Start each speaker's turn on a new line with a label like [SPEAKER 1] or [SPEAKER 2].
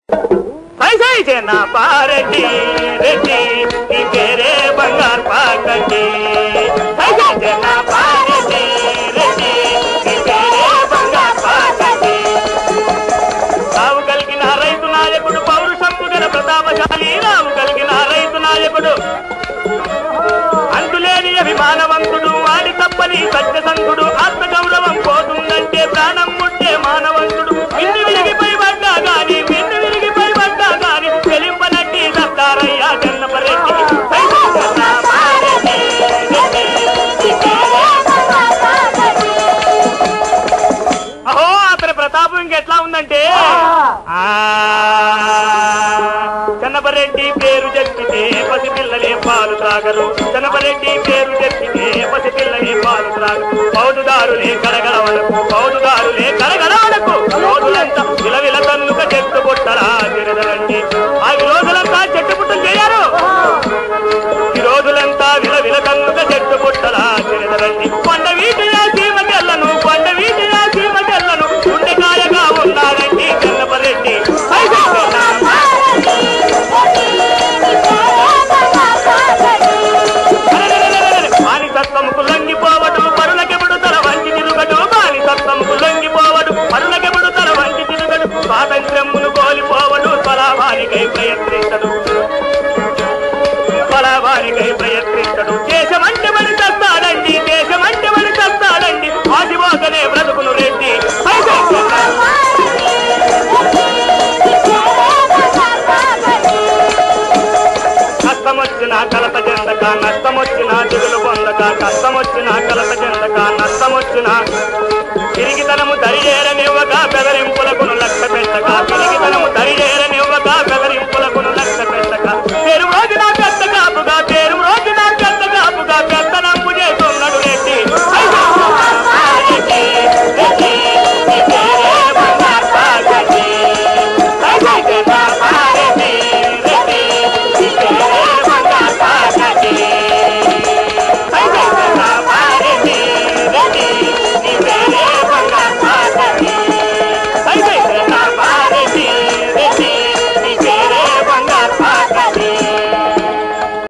[SPEAKER 1] సై సై జన పారెడ్డి రెడ్డి నీ పేరే బంగారు పాకండి సై సై జన పారెడ్డి రెడ్డి నీ పేరే బంగారు పాకండి రావు కలిగిన రైతు నాయకుడు పౌరుషంపు గల ప్రతాపశాలి రావు కలిగిన రైతు నాయకుడు అంతులేని అభిమానవంతుడు వాడి తప్పని సత్యసంధుడు ఆత్మగౌరవం పోతుందంటే ప్రాణం ముట్టే మానవంతుడు విన్ను విరిగిపోయి పడ్డా గాని విన్ను విరిగిపోయి పడ్డా గాని చెలింపనట్టి సత్తారయ్యా జన్నపరెడ్డి సైతం జన్నమారెడ్డి, రెడ్డి, అహో అతని ప్రతాపం ఇంకెట్లా ఉందంటే ఆ చెన్నపరెడ్డి పేరు చెప్పితే పసిపిల్లలే పాలు త్రాగరు చెన్నపరెడ్డి పేరు చెప్పితే పసిపిల్లలే పాలు త్రాగరు పౌదుదారులే కరగలవడకు పౌదుదారులే కరగలవడకు రోజులంతా విలవిల తన్నుక చెట్టు పుట్టరా తిరదరండి ఆ రోజులంతా చెట్టు పుట్టలు చేయారు ఈ రోజులంతా విలవిల తన్నుక చెట్టు పుట్టరా తిరదరండి కొండ వీటిన సీమకెళ్ళను కొండ వీటిన సీమకెళ్ళను గుండెకాయగా ఉన్నారండి చెన్నపరెడ్డి బానిసత్వముకు లొంగిపోవడు పరులకెప్పుడు తల వంచి తిరుగడు బానిసత్వముకు లొంగిపోవడు పరులకెప్పుడు తల వంచి తిరుగడు స్వాతంత్ర్యమును కోల్పోవడు స్వలాభానికై ప్రయత్నించడు స్వలాభానికై ప్రయత్నించడు దేశమంటే మరి చస్తాడండి దేశమంటే మరి చస్తాడండి ఆదివాసనే బ్రతుకును రెడ్డి అయితే కష్టమొచ్చిన కలత చెందక నష్టమొచ్చిన దిగులు పొందక కష్టం